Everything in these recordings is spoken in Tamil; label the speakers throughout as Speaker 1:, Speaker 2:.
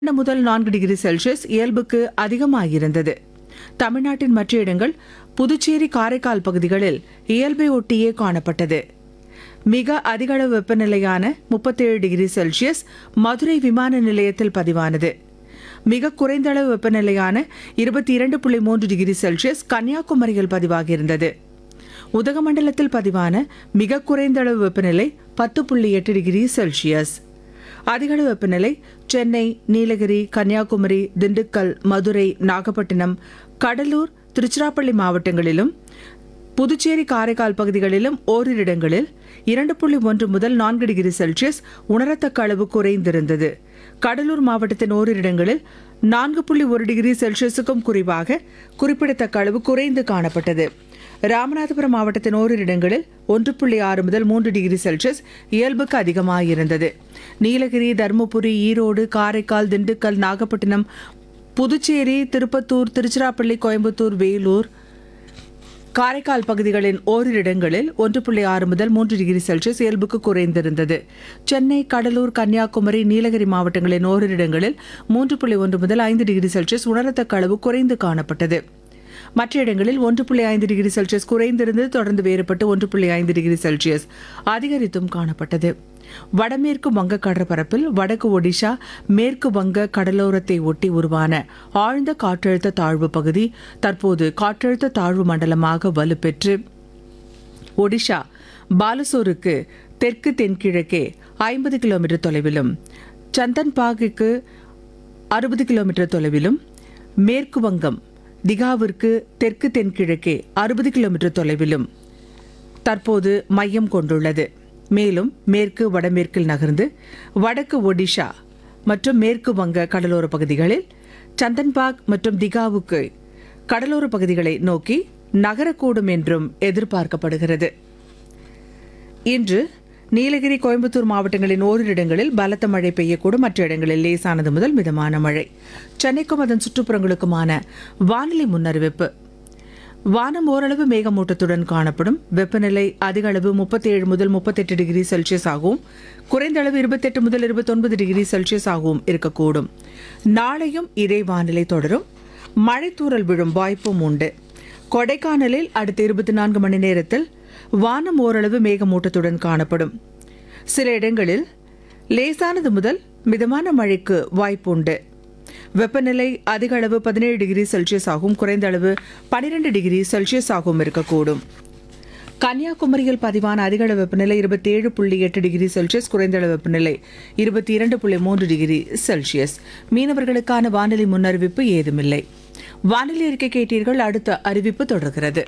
Speaker 1: இரண்டு முதல் நான்கு டிகிரி செல்சியஸ் இயல்புக்கு அதிகமாகியிருந்தது தமிழ்நாட்டின் மற்ற இடங்கள் புதுச்சேரி காரைக்கால் பகுதிகளில் இயல்பை ஒட்டியே காணப்பட்டது மிக அதிகளவு வெப்பநிலையான முப்பத்தேழு டிகிரி செல்சியஸ் மதுரை விமான நிலையத்தில் பதிவானது மிக குறைந்த அளவு வெப்பநிலையான இருபத்தி இரண்டு புள்ளி மூன்று டிகிரி செல்சியஸ் கன்னியாகுமரியில் பதிவாகியிருந்தது உதகமண்டலத்தில் பதிவான மிக குறைந்த அளவு வெப்பநிலை பத்து புள்ளி எட்டு டிகிரி செல்சியஸ் அதிகளவு வெப்பநிலை சென்னை நீலகிரி கன்னியாகுமரி திண்டுக்கல் மதுரை நாகப்பட்டினம் கடலூர் திருச்சிராப்பள்ளி மாவட்டங்களிலும் புதுச்சேரி காரைக்கால் பகுதிகளிலும் ஓரிரு இடங்களில் இரண்டு புள்ளி ஒன்று முதல் நான்கு டிகிரி செல்சியஸ் உணரத்தக்க அளவு குறைந்திருந்தது கடலூர் மாவட்டத்தின் ஓரிரு இடங்களில் நான்கு புள்ளி ஒரு டிகிரி செல்சியஸுக்கும் குறைவாக குறிப்பிடத்தக்க அளவு குறைந்து காணப்பட்டது ராமநாதபுரம் மாவட்டத்தின் ஓரிரு இடங்களில் ஒன்று புள்ளி ஆறு முதல் மூன்று டிகிரி செல்சியஸ் இயல்புக்கு அதிகமாகியிருந்தது நீலகிரி தருமபுரி ஈரோடு காரைக்கால் திண்டுக்கல் நாகப்பட்டினம் புதுச்சேரி திருப்பத்தூர் திருச்சிராப்பள்ளி கோயம்புத்தூர் வேலூர் காரைக்கால் பகுதிகளின் ஓரிரு இடங்களில் ஒன்று புள்ளி ஆறு முதல் மூன்று டிகிரி செல்சியஸ் இயல்புக்கு குறைந்திருந்தது சென்னை கடலூர் கன்னியாகுமரி நீலகிரி மாவட்டங்களின் ஓரிரு இடங்களில் மூன்று புள்ளி ஒன்று முதல் ஐந்து டிகிரி செல்சியஸ் உணரத்தக்க அளவு குறைந்து காணப்பட்டது மற்ற இடங்களில் ஒன்று புள்ளி ஐந்து டிகிரி செல்சியஸ் குறைந்திருந்தது தொடர்ந்து வேறுபட்டு ஒன்று புள்ளி ஐந்து டிகிரி செல்சியஸ் அதிகரித்தும் காணப்பட்டது வடமேற்கு வங்க கடற்பரப்பில் வடக்கு ஒடிஷா மேற்கு வங்க கடலோரத்தை ஒட்டி உருவான ஆழ்ந்த காற்றழுத்த தாழ்வு பகுதி தற்போது காற்றழுத்த தாழ்வு மண்டலமாக வலுப்பெற்று ஒடிஷா பாலசோருக்கு தெற்கு தென்கிழக்கே ஐம்பது கிலோமீட்டர் தொலைவிலும் சந்தன்பாகுக்கு அறுபது கிலோமீட்டர் தொலைவிலும் மேற்கு வங்கம் திகாவிற்கு தெற்கு தென்கிழக்கே அறுபது கிலோமீட்டர் தொலைவிலும் தற்போது மையம் கொண்டுள்ளது மேலும் மேற்கு வடமேற்கில் நகர்ந்து வடக்கு ஒடிஷா மற்றும் மேற்கு வங்க கடலோர பகுதிகளில் சந்தன்பாக் மற்றும் திகாவுக்கு கடலோர பகுதிகளை நோக்கி நகரக்கூடும் என்றும் எதிர்பார்க்கப்படுகிறது இன்று நீலகிரி கோயம்புத்தூர் மாவட்டங்களின் ஓரிரு இடங்களில் பலத்த மழை பெய்யக்கூடும் மற்ற இடங்களில் லேசானது முதல் மிதமான மழை சென்னைக்கும் அதன் சுற்றுப்புறங்களுக்குமான வானிலை முன்னறிவிப்பு வானம் ஓரளவு மேகமூட்டத்துடன் காணப்படும் வெப்பநிலை அதிக அளவு முப்பத்தேழு முதல் முப்பத்தெட்டு டிகிரி செல்சியஸ் ஆகவும் குறைந்த அளவு இருபத்தெட்டு முதல் இருபத்தொன்பது டிகிரி செல்சியஸ் ஆகவும் இருக்கக்கூடும் நாளையும் இதே வானிலை தொடரும் மழைத்தூறல் விழும் வாய்ப்பும் உண்டு கொடைக்கானலில் அடுத்த இருபத்தி நான்கு மணி நேரத்தில் வானம் ஓரளவு மேகமூட்டத்துடன் காணப்படும் சில இடங்களில் லேசானது முதல் மிதமான மழைக்கு வாய்ப்புண்டு வெப்பநிலை அதிக அளவு பதினேழு டிகிரி செல்சியஸ் ஆகவும் குறைந்த அளவு பனிரெண்டு டிகிரி செல்சியஸ் ஆகவும் இருக்கக்கூடும் கன்னியாகுமரியில் பதிவான அதிக அளவு வெப்பநிலை இருபத்தி ஏழு புள்ளி எட்டு டிகிரி செல்சியஸ் குறைந்த அளவு வெப்பநிலை இருபத்தி இரண்டு புள்ளி மூன்று டிகிரி செல்சியஸ் மீனவர்களுக்கான வானிலை முன்னறிவிப்பு ஏதுமில்லை வானிலை அறிக்கை கேட்டீர்கள் அடுத்த அறிவிப்பு தொடர்கிறது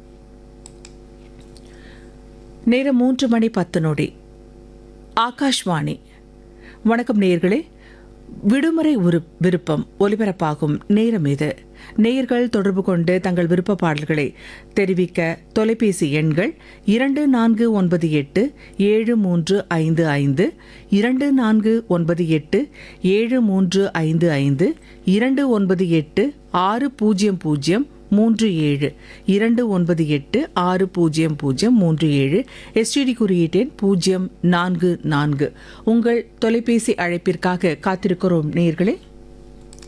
Speaker 1: நேரம் மூன்று மணி பத்து நொடி ஆகாஷ்வாணி வணக்கம் நேயர்களே விடுமுறை உரு விருப்பம் ஒலிபரப்பாகும் நேரம் இது நேயர்கள் தொடர்பு கொண்டு தங்கள் விருப்ப பாடல்களை தெரிவிக்க தொலைபேசி எண்கள் இரண்டு நான்கு ஒன்பது எட்டு ஏழு மூன்று ஐந்து ஐந்து இரண்டு நான்கு ஒன்பது எட்டு ஏழு மூன்று ஐந்து ஐந்து இரண்டு ஒன்பது எட்டு ஆறு பூஜ்ஜியம் பூஜ்ஜியம் மூன்று ஏழு இரண்டு ஒன்பது எட்டு ஆறு பூஜ்ஜியம் பூஜ்ஜியம் மூன்று ஏழு எஸ்டிடி குறியீட்டெண் பூஜ்ஜியம் நான்கு நான்கு உங்கள் தொலைபேசி அழைப்பிற்காக காத்திருக்கிறோம் நேயர்களே